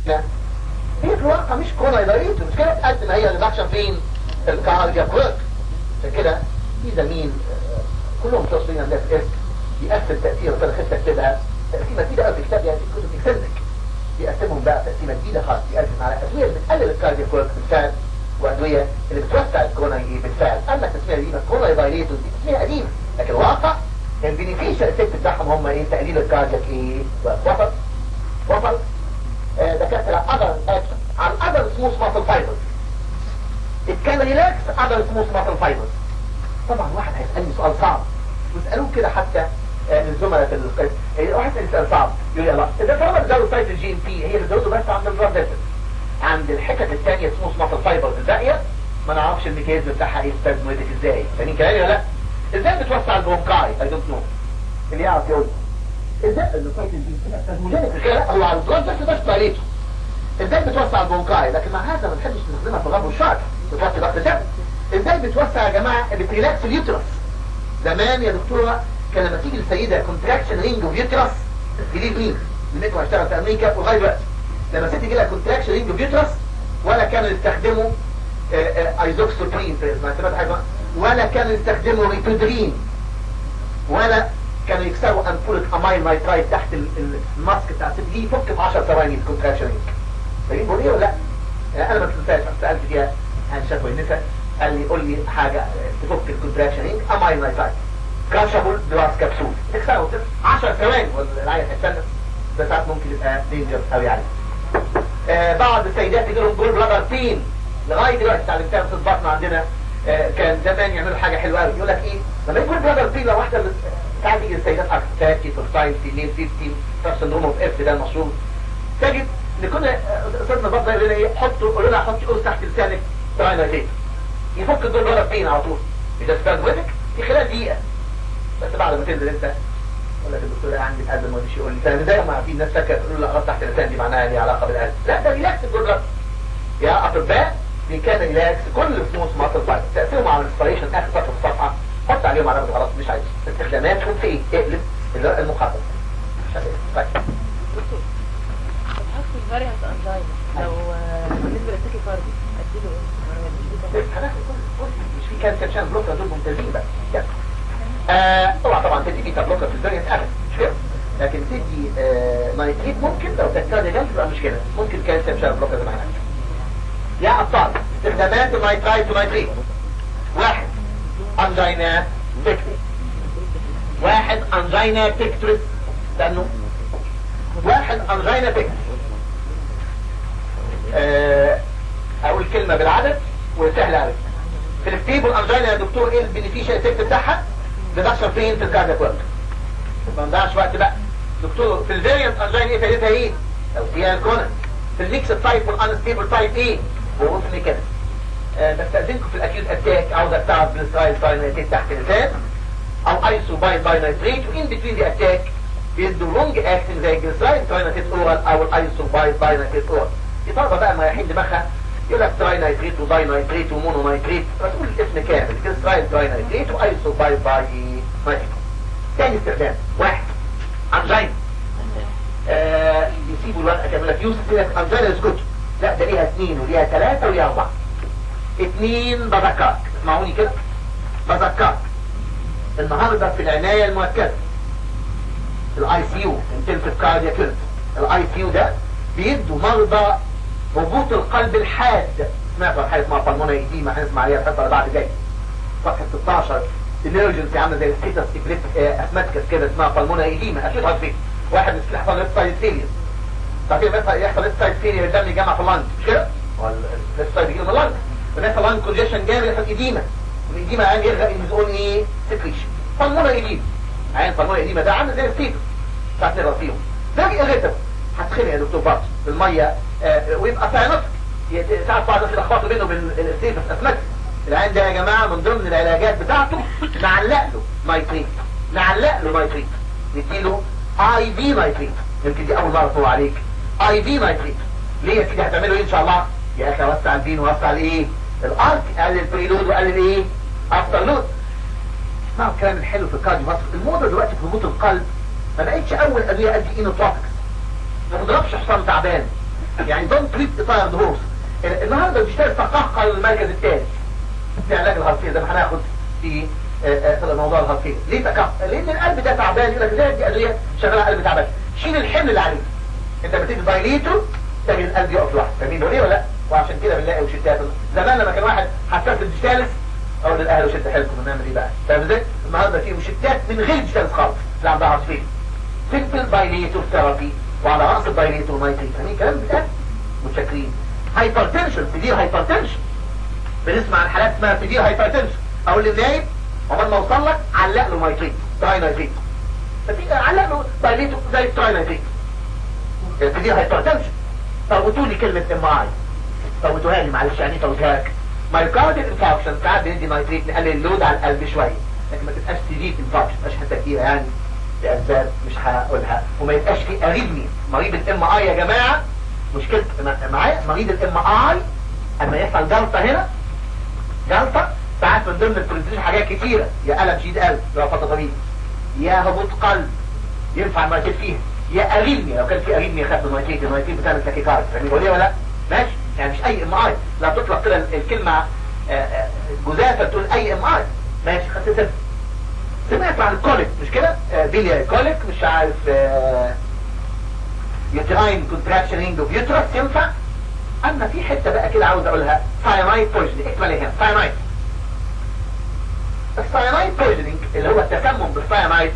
هي في الواقع مش كورونا دايريت مش كده قد ما هي ريدكشن فين الكاردياك ورك عشان كده في زميل آه، كلهم توصلين عندها في اسم يقسم تأثير فانا خدت اكتبها تقسيمة جديدة قوي في كتاب يعني كتب اكسنتك يقسمهم بقى تقسيمة جديدة خالص يقسم على أدوية اللي بتقلل الكاردياك ورك بالفعل وأدوية اللي بتوسع الكورونا بالفعل أما التسمية القديمة كورونا دايريت دي تسمية قديمة لكن الواقع البينيفيشال افكت بتاعهم هم ايه تقليل الكاردياك ايه وصل وصل آه، دكاترة other action على other smooth muscle fibers it can relax other smooth muscle fibers طبعا واحد هيسألني سؤال صعب واسألوه كده حتى آه، للزملاء في القسم آه، واحد يسأل سؤال صعب يقول يا الله إذا طالما بتزود سايت الجي ام بي هي بتزوده بس عند البلاد فيسل عند الحتت الثانية سموث ماسل فايبرز الباقية ما نعرفش الميكانيزم بتاعها ايه سبازمويتك ازاي فاهمين كلامي ولا لا؟ ازاي بتوسع البرونكاي اي دونت نو اللي يعرف يقول لي. ازاي السايت الجي ام بي سبازمويتك كده لا هو على البلاد فيسل بس طريقته ازاي بتوسع البرونكاي لكن مع هذا ما نحبش نستخدمها في غرب الشعر بتوسع ضغط الدم ازاي بتوسع يا جماعه بتريلاكس اليوترس زمان يا دكتوره كان لما تيجي السيده كونتراكشن رينج اوف يوترس جديد مين الميكرو هيشتغل في امريكا ولغايه دلوقتي لما ست يجي لها كونتراكشن رينج اوف يوترس ولا كانوا يستخدموا ايزوكسوترين في ما سمعت حاجه ولا كانوا يستخدموا ريتودرين ولا كانوا يكسروا انفولة امايل نايترايت تحت ال- ال- الماسك بتاع الست دي يفك في 10 ثواني الكونتراكشن رينج فاهمين بقول ايه ولا لا؟ يعني انا ما تنساش سالت فيها عن شكوى النساء قال لي قول لي حاجه تفك الكونتراكشن رينج امايل نايترايت كراشابل جلاس كبسول تكسره 10 ثواني والعيل هيستنى ده ساعات ممكن يبقى دينجر قوي عليه آه بعض السيدات يجي لهم جول بلادر بين لغايه دلوقتي اتعلمتها في البطن عندنا آه كان زمان يعملوا حاجه حلوه قوي يقول لك ايه لما يكون بلادر بين لو واحده من- ساعات يجي السيدات اكتر 30 45 ميل 50 فاش سندروم اوف اف ده المشهور تجد ان كنا استاذنا البطن يقول لنا ايه حطوا قولوا لها حطي قرص تحت لسانك تراينايزيت يفك الجول بلادر بين على طول اذا استخدمتك في خلال دقيقه بس بعد ما تنزل انت يقول لك الدكتور عندي القلب ما مش يقول لي فاهم ازاي ما في ناس فاكره تقول له غلط تحت اللسان دي معناها ليها علاقه بالقلب لا ده ريلاكس الجدرة يا اطباء دي كان ريلاكس كل سموث ماسل فايت تاثيرهم على الانسبريشن اخر سطر في الصفحه حط عليهم علامه غلط مش عايز استخداماتهم في ايه اقلب الورق المخطط مش عايز طيب طب هاخد الفاريانت انزايم لو آه، بالنسبه للسيكي كاردي اديله ايه؟ ما بديش بس هناخد كل- كل- مش في كانسر شان بلوكر دول ممتازين بقى يلا. آه، اوعى طبعا تدي بيتا بلوكر في الفاريانت ابدا مش كده لكن تدي آه، نايتريت ممكن لو تكتاد جنب تبقى مشكله ممكن كانسر شان بلوكر زي ما احنا يا ابطال استخدامات النايترايت ونايتريت واحد انجينا بيكتري واحد انجينا بيكتري استنوا واحد انجينا بيكتري آه، اقول كلمة بالعدد وسهل قوي في الستيبل انجينا يا دكتور ايه البينيفيشال افكت بتاعها ريدكشن فين في الكاردياك ورك ما نضيعش وقت بقى دكتور في الفاريانت انجينا ايه فايدتها ايه لو فيها الكونن في الميكس تايب والانستيبل تايب ايه وقلت لي كده آه، بستأذنكم في الاكيوت اتاك عاوز استعرض بالسترايل باينايتيت تحت اللسان او ايسو باين باينايتريت وان بتوين ذا اتاك بيدوا لونج اكتنج زي الجلسرايل باينايتيت اورال او الايسو باين باينايتيت اورال دي طلبه بقى مريحين دماغها يقول لك تراينايتريت وداينايتريت ومونونايتريت فتقول الاسم كامل جلسرايل تراينايتريت وايسو باين باينايتريت تاني استخدام واحد انجين آه يسيبوا الورقه كامله لك يوسف يقول لك انجين اسكت لا ده ليها اثنين وليها ثلاثه وليها اربعه اثنين بذكرك اسمعوني كده بذكرك النهارده في العنايه المركزه الاي سي يو انتنسيف كاردياك الاي سي يو ده بيدوا مرضى هبوط القلب الحاد سمعت عن حاجه اسمها بالمونة ايديما هنسمع عليها الحصه اللي بعد جاي صفحه 16 emergency عامله زي الستيتس اسماتيكس كده اسمها بالمونة ايديما اكيد عارفين واحد من يحصل ليفت سايد فيلير تعرفين مثلا يحصل ليفت سايد فيلير الدم يجمع في اللنج مش كده؟ الليفت سايد يجي من اللنج فبيحصل لنج كونجيشن جامد يحصل ايديما والايديما عين يغرق يزقون ايه؟ سكريشن بالمونة ايديما عين بالمونة ايديما ده عامل زي الستيتس ساعات نقرا فيهم ده اغتب هتخنق يا دكتور بارت بالميه آه ويبقى ساينس ساعات بعض الناس يلخبطوا بينه وبين السيف اسمك العين ده يا جماعه من ضمن العلاجات بتاعته نعلق له نايتريت نعلق له نايتريت نديله اي في نايتريت يمكن دي اول مره تطلع عليك اي في نايتريت ليه يا سيدي هتعملوا ايه ان شاء الله يا اخي وسع الفين ووسع الايه الارك قلل البريلود وقلل ايه افتر لود اسمعوا الكلام الحلو في الكارديو مصر الموضه دلوقتي في هبوط القلب ما بقتش اول ادويه ادي اينوتروبكس ما تضربش حصان تعبان يعني دونت تريت تايرد هورس النهارده بيشتغل تقهقر المركز الثالث في علاج الهرطيه زي ما هناخد في آه، آه، في موضوع الهرطيه ليه تقهقر لان القلب ده تعبان يقول لك ازاي دي ادويه شغاله قلب تعبان شيل الحمل اللي عليه انت بتيجي دايليتور تجد القلب يقف لوحده فاهمين ليه ولا لا وعشان كده بنلاقي وشتات زمان لما كان واحد حساس الديجيتالس اقول للاهل وشد حيلكم نعمل ايه بقى فاهم ازاي النهارده في وشتات من غير ديجيتالس خالص اللي عندها عصفين سيمبل بايليتور ثيرابي وعلى راس البايليتور نايتريت فاهمين الكلام بتاعي متشكرين هايبرتنشن سيفير هايبرتنشن بنسمع عن حالات اسمها سيفير هايبرتنشن اقول للنايب عقبال ما اوصل لك علق له نايتريت تراي نايتريت فتيجي علق له بايليتور زي التراي نايتريت سيفير هايبرتنشن فوتوا لي كلمه ام اي فوتوها لي معلش يعني فوتوها لك مايوكارديال انفاركشن ساعات بندي نايتريت نقلل اللود على القلب شويه لكن ما تبقاش سيفير انفاركشن ما تبقاش حته كبيره يعني لاسباب مش هقولها وما يبقاش في اريثميا مريض الام اي يا جماعه مشكلة معايا مريض الام اي اما يحصل جلطة هنا جلطة ساعات من ضمن البرزنتيشن حاجات كتيرة يا ألم شديد قلب لو فترة طويلة يا هبوط قلب ينفع المايتيت فيها يا اريثميا لو كان في اريثميا خدت المايتيت المايتيت بتعمل تاكيكارد فاهمين ولا لا ماشي يعني مش اي ام اي لا تطلق كده الكلمة جزافة تقول اي ام اي ماشي خدت سنة سمعت عن الكوليك مش كده بيليا كوليك مش عارف آه يوتراين كونتراكشنينج اوف يوترس ينفع اما في حته بقى كده عاوز اقولها ساينايد بويزنينج اكمل هنا ساينايد الساينايد بويزنينج اللي هو التسمم بالساينايد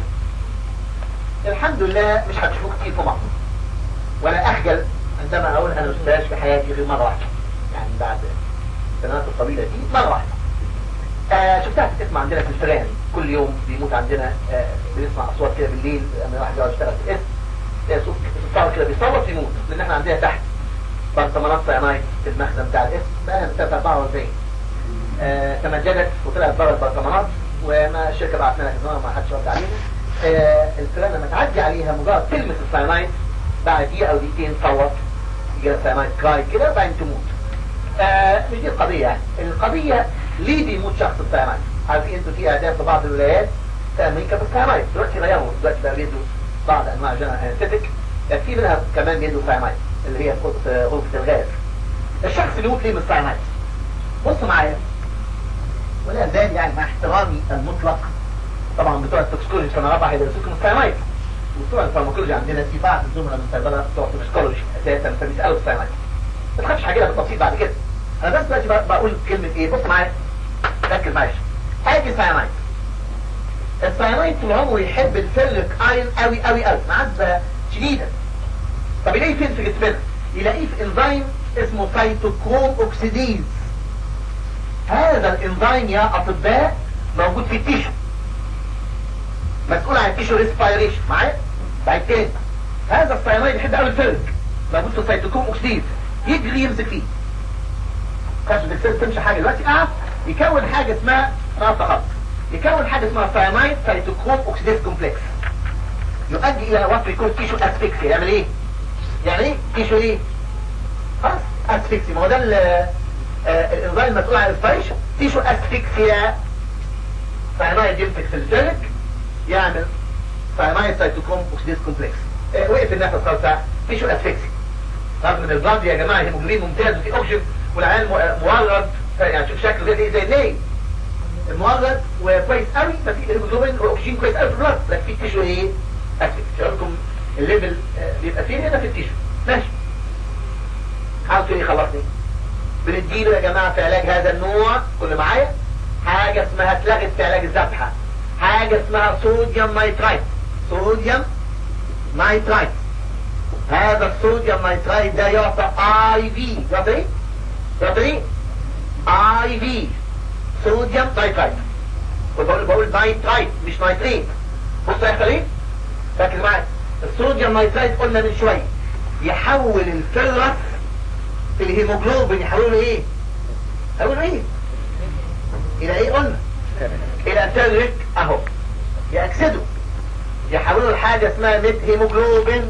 الحمد لله مش هتشوفوه كتير في مصر ولا اخجل عندما اقول انا استاذ في حياتي غير مره واحده يعني بعد السنوات الطويله دي مره واحده آه شفتها في اسم عندنا في الفيران كل يوم بيموت عندنا آه بنسمع اصوات كده بالليل لما واحد يقعد يشتغل في اسم صوت الصوت كده بيصوت يموت لان احنا عندنا تحت برطمانات سيانايت في المخزن بتاع الاسم بقى لها سنه 44 آه تمجدت وطلعت بره البرطمانات وما الشركه بعت لنا كذا ما حدش رد علينا آه الفئران لما تعدي عليها مجرد تلمس السيانايت بعد دقيقه او دقيقتين تصوت يجي لها سيانايت كراي كده وبعدين تموت آه مش دي القضيه يعني القضيه ليه بيموت شخص بالسيانايت عارفين انتوا في اعدام في بعض الولايات في امريكا بالسيانايت دلوقتي غيروا دلوقتي بقى بيدوا بعض انواع جنرال انستيتيك في منها كمان بيدوا ساينايد اللي هي غرفة الغاز الشخص اللي يموت ليه من الساينايد بص معايا ولا زال يعني مع احترامي المطلق طبعا بتوع التوكسيكولوجي سنه رابعه هيدرسوكم الساينايد وبتوع الفارماكولوجي عندنا في بعض الزملاء من الصيدله بتوع التوكسيكولوجي اساسا فبيسالوا الساينايد ما تخافش هجيلها بالتفصيل بعد كده انا بس دلوقتي بقول كلمه ايه بص معايا ركز معايا حاجه ساينايد الساينايد طول عمره يحب الفيرلك ايون قوي قوي قوي معزه شديده طب يلاقيه فين في جسمنا يلاقيه في انزيم اسمه سيتوكروم اوكسيديز هذا الانزيم يا اطباء موجود في التيشو مسؤول عن التيشو ريسبيريشن معايا بعد تاني هذا الساينايد يحب قوي الفيرلك موجود في السيتوكروم اوكسيديز يجري يمسك فيه كاشف السيل تمشي حاجه دلوقتي اه يكون حاجه اسمها راسه خط يكون حاجة اسمها ساينايد سايتوكروم اوكسيديز كومبلكس يؤدي الى وصف يكون تيشو اسفكسيا يعمل ايه يعني ايه تيشو ايه خلاص اسفكسيا ما هو ده الانزيم المسؤول عن الاسبريشن تيشو اسفكسيا ساينايد يمسك في الفيرك يعمل ساينايد سايتوكروم اوكسيديز كومبلكس اه وقف النفس خالص تيشو اسفكسيا رغم ان البلاد يا جماعه هيموجلوبين ممتاز وفي اوكسجين والعيال مورد يعني شوف شكله زي زي النيل المورد وكويس قوي ففي هيموجلوبين واكسجين كويس قوي في البلد لكن في التيشو ايه اكتف شايفكم الليفل بيبقى فين هنا في التيشو ماشي عاوز ايه خلصني بنديله يا جماعه في علاج هذا النوع كل معايا حاجه اسمها اتلغت في علاج الذبحه حاجه اسمها صوديوم نايترايت صوديوم نايترايت هذا الصوديوم نايترايت ده يعطى اي في يعطى ايه يعطى ايه اي في صوديوم نايترايت وبقول بقول نايترايت مش نايتريت بص هيحصل ايه ركز معايا الصوديوم نايترايت قلنا من شويه يحول الفيرس في الهيموجلوبين يحوله ايه يحوله ايه الى ايه قلنا الى تيرك اهو يأكسده يحولوا لحاجة اسمها ميت هيموجلوبين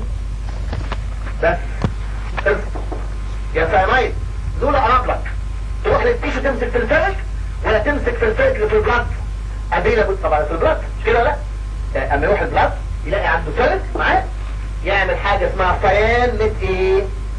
بس خلص يا سايمايد دول اقرب لك تروح للتيشو تمسك في الفرق ولا تمسك في الفرق اللي في البلاد افيلابل طبعا في البلاد مش كده ولا لا اما يروح البلاد يلاقي عنده فرق معاه يعمل حاجة اسمها صيان ميت ايه هيموجلوبين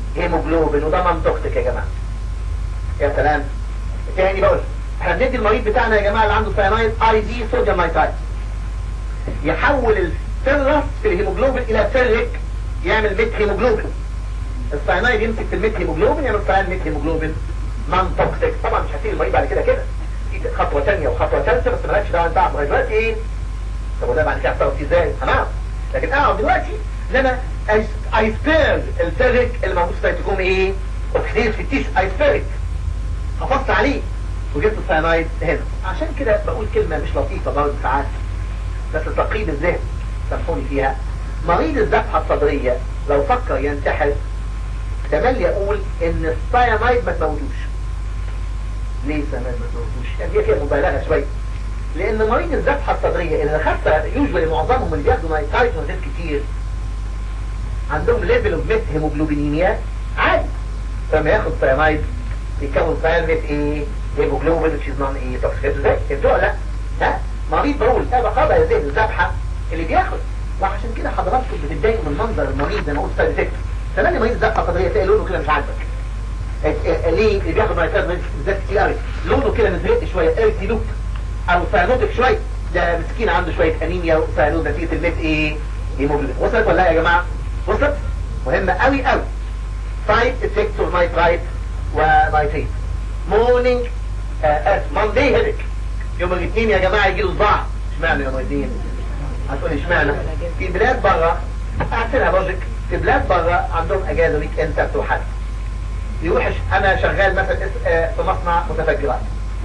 هيموجلوبين وده منطقتك يا جماعه يا سلام تاني بقول احنا بندي المريض بتاعنا يا جماعه اللي عنده سيانايد اي دي صوديوم نايترايت يحول الفيرس في الهيموجلوبين الى فيريك يعمل ميت هيموجلوبين السيانايد يمسك في الميت هيموجلوبين يعمل سيان ميت هيموجلوبين نون توكسيك طبعا مش هسيب المريض بعد كده كده في خطوه ثانيه وخطوه ثالثه بس مالكش دعوه انت عم دلوقتي ايه طب وده بعد كده هتصرف فيه ازاي هنعرف لكن اقعد دلوقتي ان انا ايسبيرج الفيريك اللي موجود في سيتوكوم ايه اوكسيد في التيشو ايسبيرج حفظت عليه وجبت السيانايد هنا عشان كده بقول كلمة مش لطيفة برضه ساعات بس تقييم الذهن سامحوني فيها مريض الذبحة الصدرية لو فكر ينتحر تملي اقول ان السيانايد ما تموتوش ليه السيانايد ما تموتوش يعني هي كده مبالغة شوية لان مريض الذبحة الصدرية اللي خدت يوجوالي معظمهم اللي بياخدوا نايترايت ونزيد كتير عندهم ليفل اوف ميت هيموجلوبينيميا عادي فلما ياخد سيانايد يكون سيانايد ايه هيموجلوبين which is non ايه توكسيك ازاي فهمتوا ولا لا ها مريض بقول هذا قضى يا زين الذبحه اللي بياخد وعشان كده حضراتكم بتتضايقوا من منظر المريض زي ما قلت سايد افكت تمام مريض الذبحه القدريه تلاقي لونه كده مش عاجبك ليه اللي بياخد نايتات بالذات كتير قوي لونه كده مزرق شويه ايرتي لوك او سيانوتك شويه ده مسكين عنده شويه انيميا وسيانوت نتيجه الميت ايه هيموجلوبين وصلت ولا لا يا جماعه وصلت مهمه قوي قوي سايد افكتس اوف نايترايت ونايتريت مورنينج اس ماندي هيدك يوم الاثنين يا جماعه يجي له صداع اشمعنى يوم الاثنين هتقول اشمعنى في بلاد بره احسنها لوجيك في بلاد بره عندهم اجازه ويك اند سبت وحد يروح انا شغال مثلا في مصنع متفجرات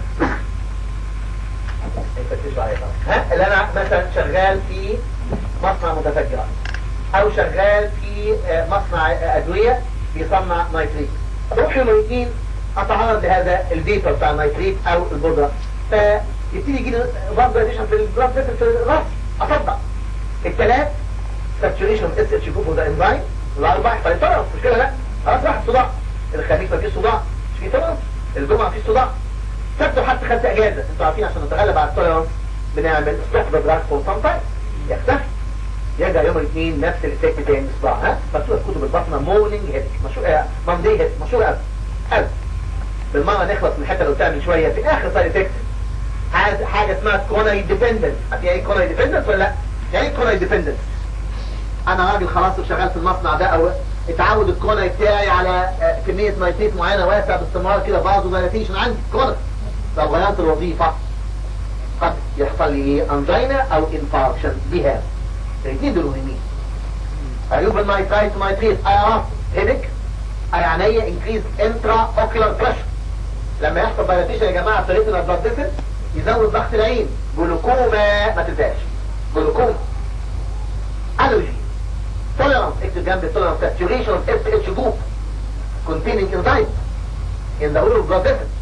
ها اللي انا مثلا شغال في مصنع متفجرات او شغال في مصنع ادويه بيصنع نايتريت اروح يوم الاثنين اتعرض لهذا الفيبر بتاع النيتريت او البودرة فيبتدي يجي لي ضغط جراديشن في البلاد فيسل في الراس اصدق الثلاث ساتوريشن اس اتش جروب وده انزايم الاربع فيطرف مش كده لا خلاص راح الصداع الخميس ما فيش صداع مش في تولرنس الجمعه فيش صداع سبت وحتى خدت اجازه انتوا عارفين عشان نتغلب على التولرنس بنعمل ستوب ذا دراج فور سام تايم يختفي يرجع يوم الاثنين نفس الايفكت تاني الصداع ها مكتوبه في كتب البطنه مورنينج هيد مشهور ماندي هيد مشهور قوي قوي بالمرة نخلص من الحته اللي قلتها من شويه في اخر سايد افكت حاجه اسمها كرونري ديبندنس عارف ايه كرونري ديبندنس ولا لا؟ يعني ايه كرونري ديبندنس؟ انا راجل خلاص وشغال في المصنع ده او اتعود الكرونري بتاعي على كميه نيتريت معينه واسع باستمرار كده برضه دايلاتيشن عندي كرونري لو غيرت الوظيفه قد يحصل لي ايه انجينا او انفاركشن بها الاثنين دول مهمين عيوب النيترايت ونيتريت ايرات هيدك اي عينيا انكريز انترا اوكيولار بريشر لما يحصل دايلاتيشن يا جماعه في ريتنا بلاد فيسل يزود ضغط العين جلوكوما ما تنساش جلوكوما الرجي tolerance اكتب جنب التولرانس saturation of FH group containing enzyme in the whole of blood vessel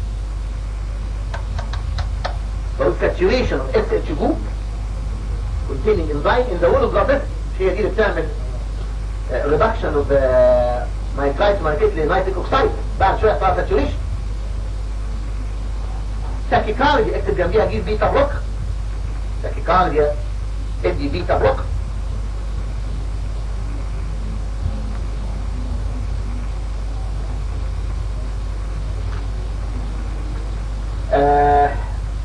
بقول saturation of FH group containing enzyme in the whole of blood vessel هي دي اللي بتعمل reduction of nitrite nitrate لنيتريك اوكسايد بعد شويه صار saturation تاكيكارديا اكتب جنبيها جيب بيتا بلوك تاكيكارديا ادي بيتا بلوك آه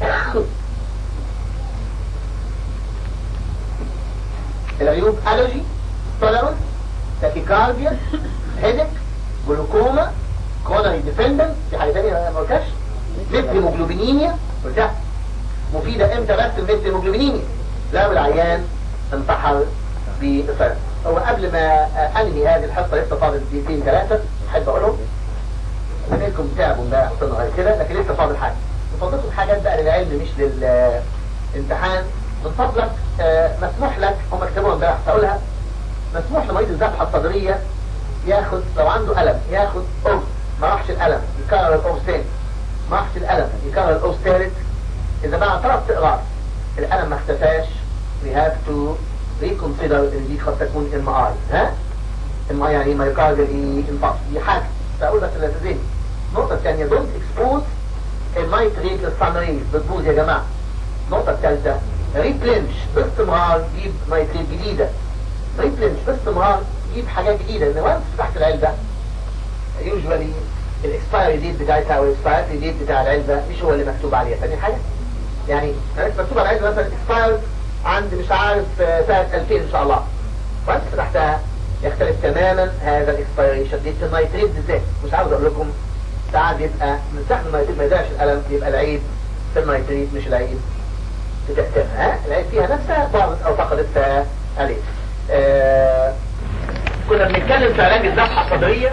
العيوب الرجي تولرنس تاكيكارديا هيدك جلوكوما كونري ديبندنت في حاجه ثانيه ما قلتهاش ميثيموجلوبينيميا قلتها مفيده امتى بس الميثيموجلوبينيميا لو العيان انتحر بفرق هو قبل ما انهي هذه الحصه لسه فاضل دقيقتين ثلاثه احب اقولهم زميلكم تعبوا امبارح صنع غير كده لكن لسه فاضل حاجه فضلتكم حاجات بقى للعلم مش للامتحان من فضلك آه مسموح لك هم كتبوها امبارح هقولها مسموح لمريض الذبحه الصدريه ياخد لو عنده الم ياخد اوس ما راحش الالم يكرر الاوس تاني ما راحش الالم يكرر الاوس ثالث اذا بعد ثلاث اقراص الالم ما اختفاش we have to reconsider ان دي قد تكون ام اي ها ام اي يعني مايوكارديال ايه انفاكشن دي حاجه فاقول بس اللي النقطه الثانيه دونت اكسبوز النايتريت للسانريز بتبوظ يا جماعه النقطه الثالثه ريبلينش باستمرار جيب نايتريت جديده ريبلينش باستمرار جيب حاجات جديده ان وانس تحت العلبه يوجوالي الاكسبايري ديت بتاعتها او الاكسبايري ديت بتاع العلبه مش هو اللي مكتوب عليها فاهمين حاجه؟ يعني مكتوب على العلبه مثلا اكسبايرد عند مش عارف سنه 2000 ان شاء الله وانت فتحتها يختلف تماما هذا الاكسبيريشن ديت النيتريت بالذات مش عاوز اقول لكم ساعات بيبقى من ساعه النيتريت ما يدعش القلم يبقى العيب في النيتريت مش العيب في تأثيرها العيب فيها نفسها ضاعت او فقدت عليه آه كنا بنتكلم في علاج الذبحه الصدريه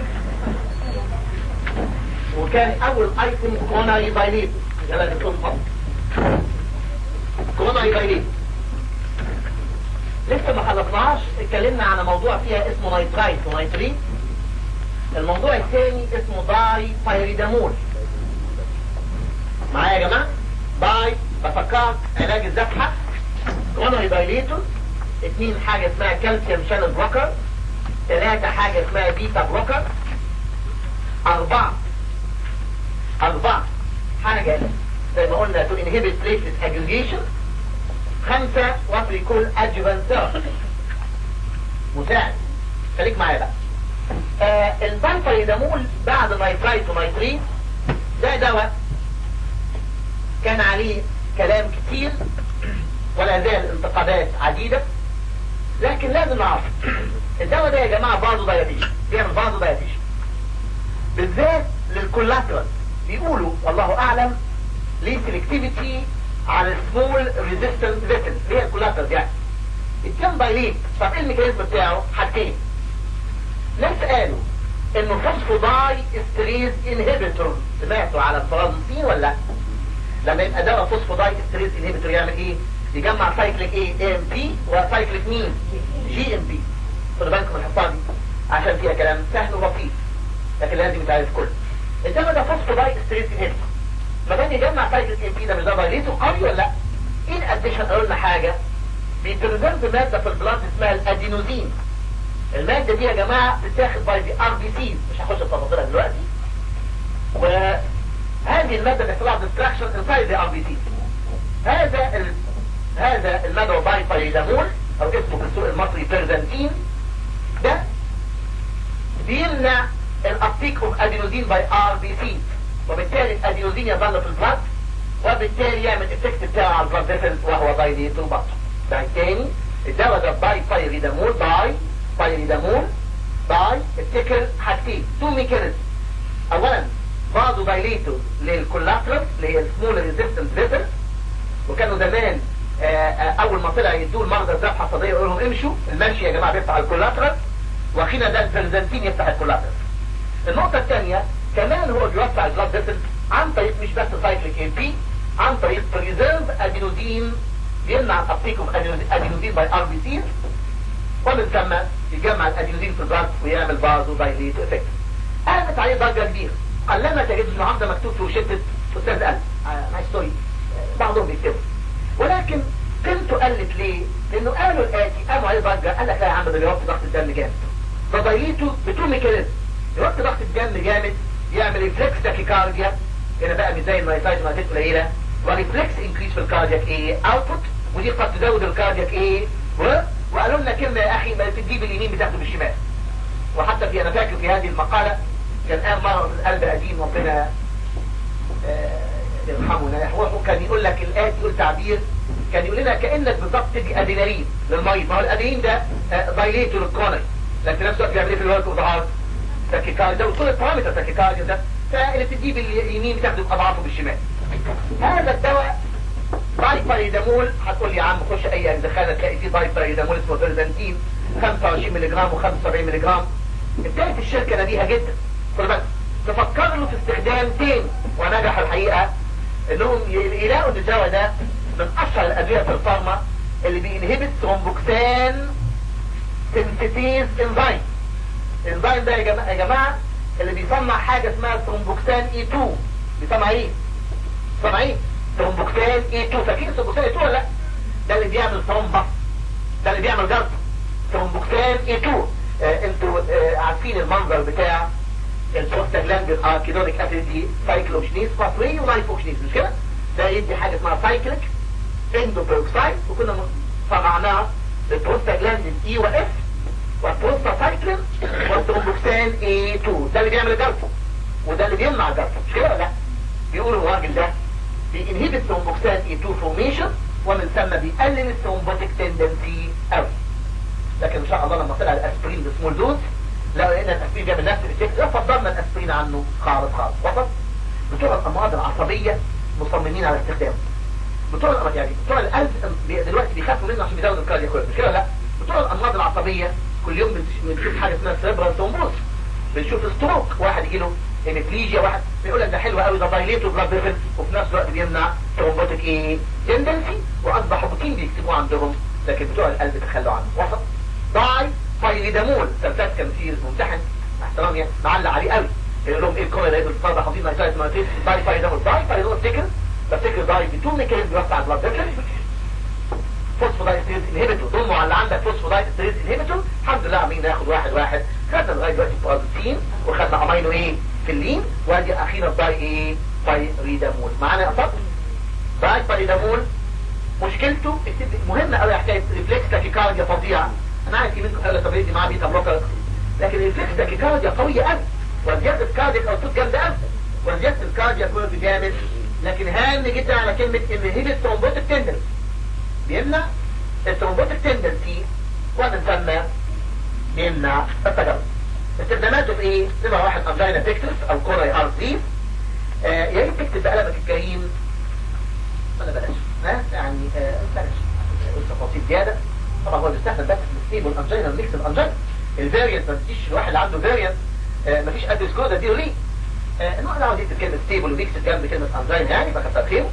وكان اول ايتم كورونا بايليت يلا يا دكتور اتفضل كورونا بايليت لسه ما خلصناش اتكلمنا على موضوع فيها اسمه نيترايت ونيترين الموضوع الثاني اسمه داي بايريدامول معايا يا جماعه باي بفكرك علاج الذبحه كورونا بايليتور اثنين حاجه اسمها كالسيوم شانل بلوكر ثلاثة حاجة اسمها بيتا بلوكر أربعة أربعة حاجة زي ما قلنا تو inhibit platelet aggregation خمسة what we call adjuvant therapy مساعد خليك معايا بقى آه البانفايدامول بعد نايترايت ونايترين ده دواء كان عليه كلام كتير ولا زال انتقادات عديدة لكن لازم نعرف الدواء ده يا جماعة بعضه دايابيش بيعمل بعضه دايابيش بالذات للكولاترال بيقولوا والله اعلم ليه سيلكتيفيتي على السمول ريزيستنس فيسل اللي هي الكولاترال يعني الكام بايلين طب ايه الميكانيزم بتاعه حاجتين ناس قالوا انه فوسفوداي استريز انهبيتور سمعتوا على الفرنسيين ولا لا لما يبقى دواء فوسفوداي استريز انهبيتور يعمل ايه يجمع سايكليك ايه اي ام بي وسايكليك مين جي ام بي خدوا بالكم من الحصه دي عشان فيها كلام سهل وبسيط لكن لازم يتعرف كله انما ده فوسفوداي استريز انهبيتور ما دام يجمع سايكليك ام بي ده مش ده بايليتو قوي ولا لا ان اديشن قالوا لنا حاجه بيبريزرف ماده في البلاد اسمها الادينوزين المادة دي يا جماعة بتاخد باي دي ار بي سي مش هخش في تفاصيلها دلوقتي وهذه المادة بيحصل لها ديستراكشن انسايد ار بي سي هذا ال... هذا المادة باي بايدامول او اسمه في السوق المصري بيرزنتين ده بيمنع الابتيك اوف ادينوزين باي ار بي سي وبالتالي الادينوزين يظل في البلاد وبالتالي يعمل افكت بتاعه على البلاد فيسلز وهو دايليتو بطل ده الثاني الدواء ده باي بايريدامول باي بايريدامول باي افتكر حاجتين تو ميكانيزم اولا بعضه دايليتو للكولاترال اللي هي السمول ريزيستنس فيتر وكانوا زمان آآ آآ اول ما طلع يدوا المرضى الذبحه الصدريه يقول لهم امشوا المشي يا جماعه بيفتح الكولاترال واخينا ده البنزنتين يفتح الكولاترال النقطه الثانيه كمان هو بيوسع البلاد فيسل عن طريق مش بس سايكليك ام بي عن طريق بريزيرف ادينوزين بيمنع الابتيك اوف ادينوزين باي ار بي سي ومن ثم يجمع الادينوزين في البلد ويعمل بازو دايليت افكت قامت عليه ضجه كبيره قلما تجد النهارده مكتوب في وشته استاذ قلب ماي ستوري بعضهم بيكتبوا ولكن قيمته قلت ليه؟ لانه قالوا الاتي قاموا عليه ضجه قال لك لا يا عم ده بيوطي ضغط الدم جامد ده دايليته بتو ميكانيزم يوطي ضغط الدم جامد يعمل ريفلكس تاكيكارديا هنا بقى مش زي النايتايت نايتايت قليله وريفلكس انكريس في الكاردياك ايه اوتبوت ودي قد تزود الكاردياك ايه و وقالوا لنا كلمة يا اخي ما تجيب اليمين بتاخده بالشمال وحتى في انا فاكر في هذه المقالة كان قام مرة في القلب قديم ربنا يرحمنا يحوحه كان يقول لك الآن يقول تعبير كان يقول لنا كأنك بالضبط تدي ادرينالين للمريض ما هو الادرينالين ده دايليتور الكرونري لكن نفس الوقت بيعمل ايه في الوقت وضعات تاكيكارديا ده وكل البارامتر تاكيكارديا ده فاللي بتديه باليمين بتاخده اضعافه بالشمال هذا الدواء بايبريدامول هتقول لي يا عم خش اي انزخانه تلاقي فيه بايبريدامول اسمه بيرزنتين 25 ملغ و75 ملغ ابتدت الشركه نبيها جدا خد بالك تفكر له في استخدام تاني ونجح الحقيقه انهم يلاقوا ان الدواء ده من اشهر الادويه في الفارما اللي بينهبت ثرومبوكسان سنسيتيز انزيم الانزيم ده يا جماعه يا جماعه اللي بيصنع حاجه اسمها ثرومبوكسان اي 2 بيصنع ايه؟ بيصنع ايه؟ ثرومبوكسان اي 2 فاكرين ثرومبوكسان اي 2 ولا لا ده اللي بيعمل ثرومبا ده اللي بيعمل جلطه ثرومبوكسان اي 2 آه انتوا آه عارفين المنظر بتاع البروستاجلاندين اركيدونيك اسيد دي سايكلوكشنيز فاسوي ولايفوكشنيز مش كده ده يدي حاجه اسمها سايكليك اندوبيروكسايد وكنا صنعناها للبروستاجلاندين اي واف والبروستاسايكلين والترومبوكسان A2 ده اللي بيعمل الجلطة وده اللي بيمنع الجلطة مش كده ولا لا بيقولوا الراجل ده بينهبت ترومبوكسان A2 فورميشن ومن ثم بيقلل الثرومبوتيك تندنسي قوي لكن ان شاء الله لما طلع الاسبرين بسمول دوز لو لقينا الاسبرين بيعمل نفس الافكت لا فضلنا الاسبرين عنه خالص خالص وسط بتوع الامراض العصبيه مصممين على استخدامه بتوع الامراض يعني بتوع القلب بي- دلوقتي بيخافوا منه عشان بيزود الكاردياك مش كده لا بتوع الامراض العصبيه كل يوم بنش- بنشوف حاجه اسمها سيربرال ثرومبوز بنشوف ستروك واحد يجي له هيميبليجيا واحد بيقول لك ده حلو قوي ده دايليتو بلاد فيسل وفي نفس الوقت بيمنع ثرومبوتيك ايه تندنسي واصبح روتين بيكتبوه عندهم لكن بتوع القلب تخلوا عنه وسط داي بايريدامول سلسات كان في ممتحن مع احترامي يعني، معلق عليه قوي يقول لهم ايه الكوره ده الفرد حاطين نايترايت ماتيس داي بايريدامول داي بايريدامول افتكر بفتكر داي بتو ميكانيزم بيوسع البلاد فيسل فوسفودايستريز انهبيتور ضموا على اللي عندك فوسفودايستريز انهبيتور الحمد لله عاملين ناخد واحد واحد خدنا لغايه دلوقتي بروتين وخدنا امينو ايه في اللين وادي اخيرا باي ايه بايريدامول معانا يا صاحبي باي بايريدامول مشكلته اكتب- مهمه قوي حكايه ريفلكس تاكيكارديا فظيعه انا عارف في منكم قال طب دي معاه بيتا بلوكر لكن الريفلكس تاكيكارديا قويه قوي وزياده الكاردياك اوتبوت جامده قوي وزياده الكاردياك كورد جامد لكن هام جدا على كلمه انهيبت ثرومبوتيك تندنس بيمنع الثرومبوتيك تندنسي ومن ثم بيمنع التجلط استخداماته في ايه؟ نمرة واحد انجينا بيكتس او كوراي ار دي آه يا ريت تكتب بقلمك الكريم ولا بلاش ها يعني آه بلاش قلت تفاصيل زياده طبعا هو بيستخدم بس في الستيبل انجينا ميكس الانجينا الفاريانت ما تديش الواحد اللي عنده فاريانت آه مفيش ادرس كود اديله ليه؟ آه النوع اللي عاوز يكتب كلمه ستيبل وميكس جنب كلمه انجينا يعني فكتر خيره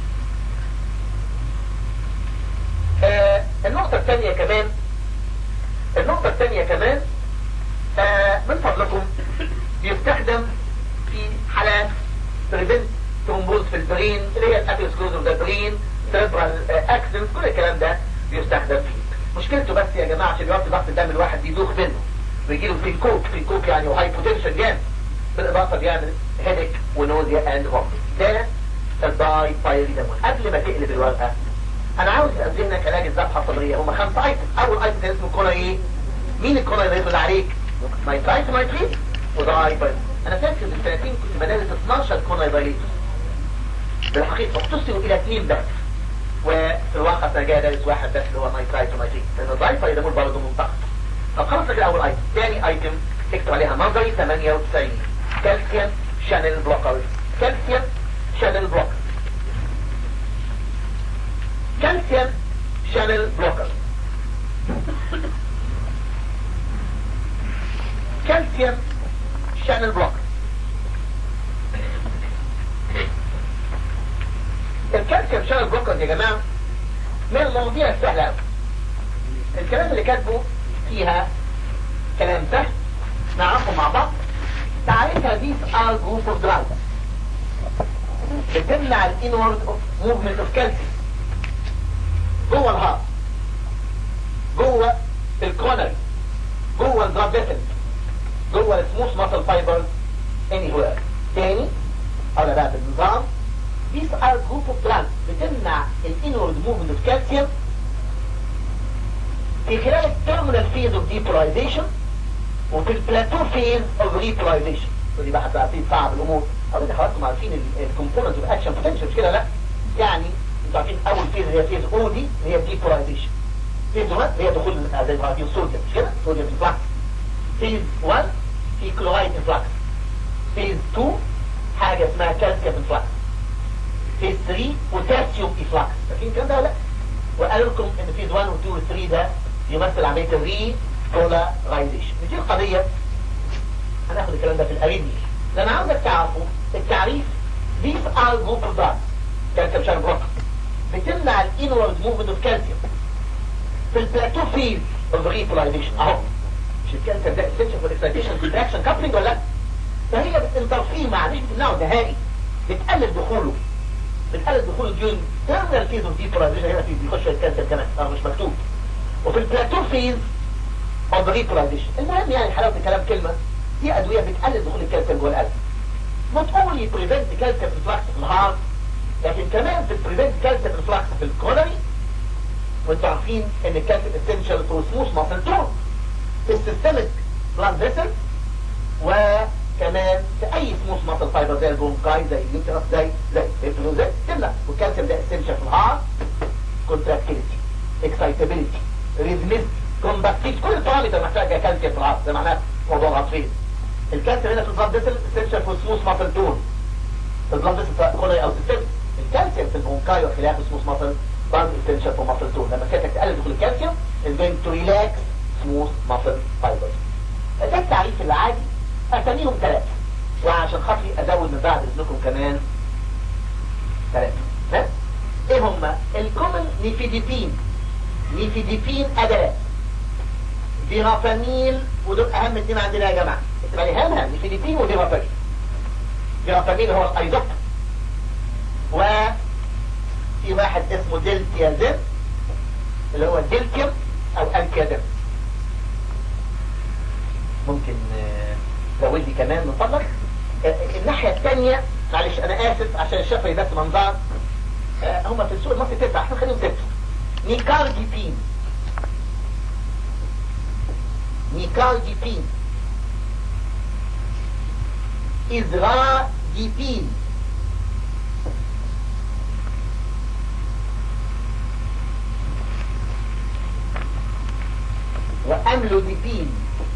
آه النقطة الثانية كمان النقطة الثانية كمان آه من فضلكم يستخدم في حالات بريفنت ترومبوز في البرين اللي هي الاتيروسكلوز اوف ذا برين سيربرال اكسنت كل الكلام ده بيستخدم فيه مشكلته بس يا جماعة عشان يوطي ضغط الدم الواحد بيدوخ منه ويجي له فينكوك فينكوك يعني وهايبوتنشن جامد بالاضافة بيعمل هيدك ونوزيا اند فومت ده الداي بايريدامول قبل ما تقلب الورقة انا عاوز اذهنك علاج الذبحه الصدريه هم خمسه ايتم اول ايتم كان اسمه كولا ايه مين الكولا اللي يدخل عليك نايترايت نايتريت وده ايبر انا فاكر في السنتين كنت بدرس 12 كولا دايليتوس بالحقيقه اختصروا الى اثنين بس وفي الواقع انا جاي ادرس واحد بس اللي هو نايترايت ونايتريت لان الدايبر يدمر برضه منطقه طب خلص لك الاول ايتم ثاني ايتم اكتب عليها نظري 98 كالسيوم شانل بلوكر كالسيوم شانل بلوكر كالسيوم شانل بلوكر كالسيوم شانل بلوكر الكالسيوم شانل بلوكر يا جماعة من المواضيع السهلة أوي. الكلام اللي كاتبه فيها كلام سهل نعرفه مع بعض تعريفها these are group of drugs بتمنع الانورد موفمنت اوف كالسيوم جوه الهارت جوه الكونري جوه البلاد فيسل جوه السموث ماسل فايبر اني وير تاني او بقى بالنظام these are group of drugs بتمنع الانورد موفمنت اوف كالسيوم في خلال التيرمينال فيز اوف ديبولايزيشن وفي البلاتو فيز اوف ريبولايزيشن ودي بقى هتبقى عارفين صعب الامور او انت حضراتكم عارفين الكومبوننت اوف اكشن بوتنشال مش كده لا يعني انتوا عارفين اول فيز هي فيز او دي اللي هي ديبولايزيشن فيز 1 اللي هي دخول زي ما عارفين صوديوم مش كده صوديوم انفلاكس فيز 1 في كلورايد انفلاكس فيز 2 حاجه اسمها كالسيوم انفلاكس فيز 3 بوتاسيوم انفلاكس فاكرين الكلام ده ولا لا وقالوا لكم ان فيز 1 و 2 و 3 ده يمثل عمليه الري بولارايزيشن دي القضيه هناخد الكلام ده في الاريدمي لان عاوزك تعرفوا التعريف these are group of drugs كالسيوم شان بلوك بتمنع الانورد موفمنت اوف كالسيوم في البلاتو فيز اوف ريبولايزيشن اهو مش الكالسيوم ده اسينشال فور اكسايتيشن كونتراكشن كابلنج ولا لا فهي بتنترفيه مع مش بتمنعه نهائي بتقلل دخوله بتقلل دخوله ديون تيرمينال فيز اوف ديبولايزيشن هنا في بيخش الكالسيوم كمان اه مش مكتوب وفي البلاتو فيز اوف ريبولايزيشن المهم يعني حلاوه الكلام كلمه دي ادويه بتقلل دخول الكالسيوم جوه القلب not only prevent calcium influx في الهارت لكن كمان في prevent calcium influx في الكولري وانتوا عارفين ان الكالسيوم essential for smooth muscle tone في السيستمك بلاد فيسل وكمان في اي سموث ماسل فايبر زي البونكاي زي اليوترس زي زي الفلو زي تمنع والكالسيوم ده اسينشال في الهارت كونتراكتيليتي اكسايتابيليتي ريزميست كومباكتيف كل البارامتر محتاجه كالسيوم في العصب ده معناه موضوع العصبين الكالسيوم هنا في البلاد فيسل اسينشال في السموث ماسل تون في البلاد فيسل كولي او سيستم الكالسيوم في البونكاي وخلاف السموث ماسل برضه اسينشال في ماسل تون لما كانت تقلل دخول الكالسيوم is going to relax smooth muscle fibers ده التعريف العادي اساميهم ثلاثة وعشان خاطري ازود من بعد اذنكم كمان ثلاثة ها ايه هما الكومن نيفيديبين نيفيديبين ادلات فيرافاميل ودول اهم اثنين عندنا يا جماعة اكتب عليها اهم نيفيديبين وفيرافاميل فيرافاميل هو الايزوب وفي واحد اسمه دلتيازين اللي هو دلكيم او انكيازين ممكن تزود لي كمان من فضلك الناحية الثانية معلش انا اسف عشان الشفري بس منظر هم في السوق المصري تسعة احنا خليهم ستة نيكارديبين نيكارديبين إزراديبين وأملوديبين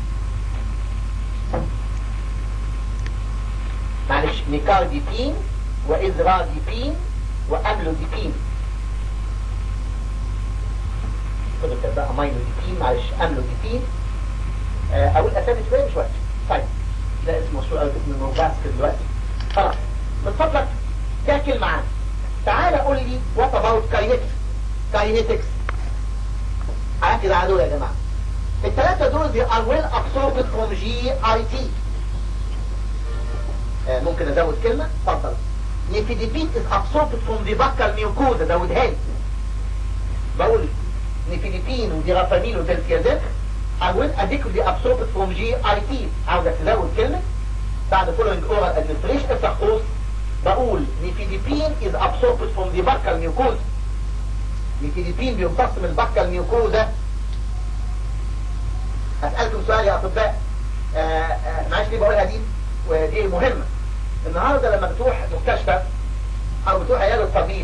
معلش نيكارديبين وإزراديبين وأملوديبين كنت بقى مايلوديبين معلش أملوديبين أقول أسامي شوية مش وقت طيب ده اسمه مشهور قوي اسمه نوفاسك دلوقتي خلاص من فضلك تاكل معانا تعال قول لي وات اباوت كاينيتكس كاينيتكس هكذا على دول يا جماعه الثلاثه دول they are well absorbed from GIT آه ممكن ازود كلمه اتفضل نيفيديبين is absorbed from the buccal mucosa زودها لي بقول نيفيديبين وديرافامين ودلتيازين are well adequately absorbed from GIT عاوزك تزود كلمة بعد following oral administration افتح قوس بقول نيفيديبين is absorbed from the buccal mucosa نيفيديبين بيمتص من البكال ميوكوزا اسألكم سؤال يا اطباء معلش ليه بقولها دي ودي مهمة النهاردة لما بتروح مستشفى او بتروح عيادة الطبيب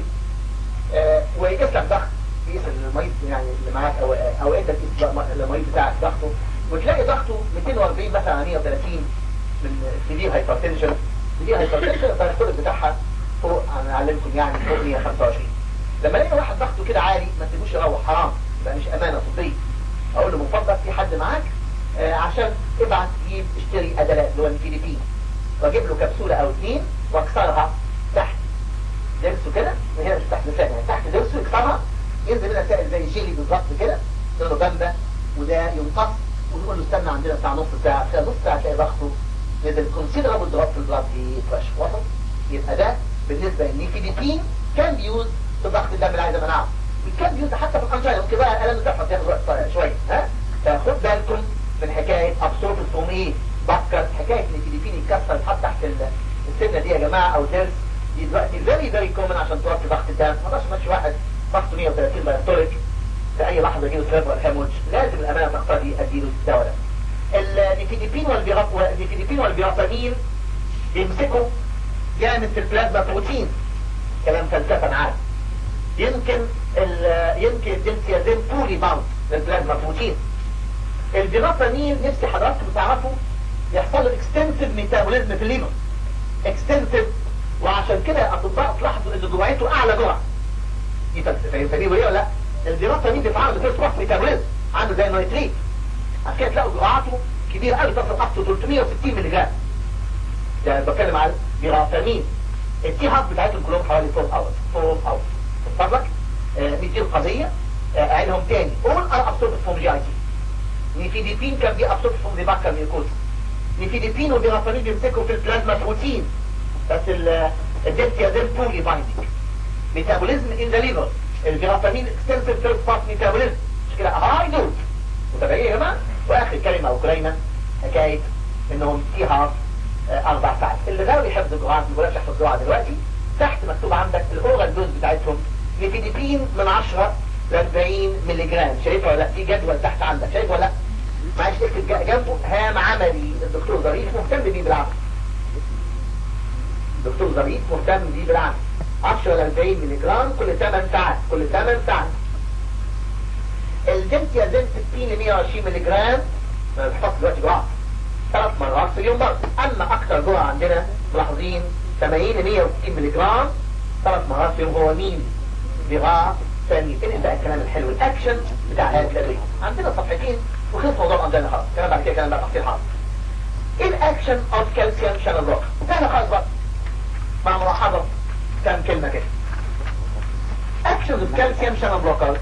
ويقيس لك ضغط يقيس المريض يعني اللي معاك او او انت تقيس المريض بتاعك ضغطه وتلاقي ضغطه 240 مثلا على 130 من سيفير هايبرتنشن سيفير هايبرتنشن الدايستوليك بتاعها فوق انا اعلمكم يعني فوق 125 لما الاقي واحد ضغطه كده عالي ما تسيبوش يروح حرام يبقى مش امانه طبيه اقول له من فضلك في حد معاك آه عشان ابعت تجيب اشتري ادلات اللي هو الفيليبين واجيب له كبسوله او اثنين واكسرها تحت درسه كده من هنا مش تحت لسانه يعني تحت درسه يكسرها ينزل منها سائل زي الجيلي بالظبط كده له جنبه وده يمتص ونقول له استنى عندنا بتاع نص ساعه خلال نص ساعه تلاقي ضغطه نزل كونسيدرابل دروب في البلاد في فلاش وصل يبقى ده بالنسبه للنيفيديبين كان بيوز في ضغط الدم اللي عايز امنعه وكان بيوز حتى في الانجينا ممكن بقى الم الزفه تاخد وقت شويه ها فخد بالكم من حكايه ابسورب فروم ايه بكر حكايه النيفيديبين يتكسر يتحط تحت السنه دي يا جماعه او درس دي دلوقتي فيري فيري كومن عشان توطي ضغط الدم ما تقدرش تمشي واحد ضغطه 130 بايستوليك في اي لحظه يجيله سيرفر هيموج لازم الامانه تقتضي اديله الدواء ده النيفيديبين والنيفيديبين والبيرافامين بيمسكوا جامد في البلازما بروتين كلام فلسفه معاه يمكن يمكن الدنسيازين بولي باوند للبلازما بروتين البيرافامين نفسي حضراتكم تعرفوا يحصل له اكستنسيف ميتابوليزم في الليفر اكستنسيف وعشان كده يا اطباء تلاحظوا ان جرعته اعلى جرعه دي فاهمين ايه ولا لا البيرافامين بيتعامل بكل روح ميتابوليزم عنده زي النيتريت عشان كده تلاقوا جرعاته كبيره قوي تصل اب تو 360 مللي جرام يعني بتكلم على البيرافامين التي هاب بتاعتهم كلهم حوالي 4 اور 4 اور اتفضل آه دي القضيه آه اعيدهم تاني all are absorbed from GIT نيفيديبين كان بي absorbed from the backer mucosa نيفيديبين والبيرافامين بيمسكوا في البلازما بروتين بس الدلتيازين بولي بايندينج ميتابوليزم ان ذا ليفر الجرافامين اكستنسيف ثيرد بارت ميتابوليزم مش كده هاي دوز متابعين يا جماعه واخر كلمه او كلمه حكايه انهم فيها آه اربع ساعات اللي غاوي حفظ الجرعات ما بقولكش احفظ الجرعه دلوقتي تحت مكتوب عندك الاورال دوز بتاعتهم نيفيديبين من 10 ل 40 مللي جرام شايفها ولا لا في جدول تحت عندك شايف ولا لا معلش اكتب ج- جنبه هام عملي الدكتور ظريف مهتم بيه بالعمل الدكتور ظريف مهتم بيه بالعمل 10 ل 40 ملي جرام كل 8 ساعات كل 8 ساعات الدنتيازين 60 ل 120 ملي جرام ما بحفظ دلوقتي جرعه ثلاث مرات في اليوم برضه اما اكتر جرعه عندنا ملاحظين 80 ل 160 ملي جرام ثلاث مرات في اليوم هو مين بغاء ثاني فين بقى الكلام الحلو الاكشن بتاع هذه الادويه عندنا صفحتين وخلص موضوع عندنا خلاص كلام بعد كده كلام بقى تفصيل حاضر ايه الاكشن اوف كالسيوم شانل بلوك سهله خالص بقى مع ملاحظه كام كلمه كده اكشن اوف كالسيوم شانل بلوكر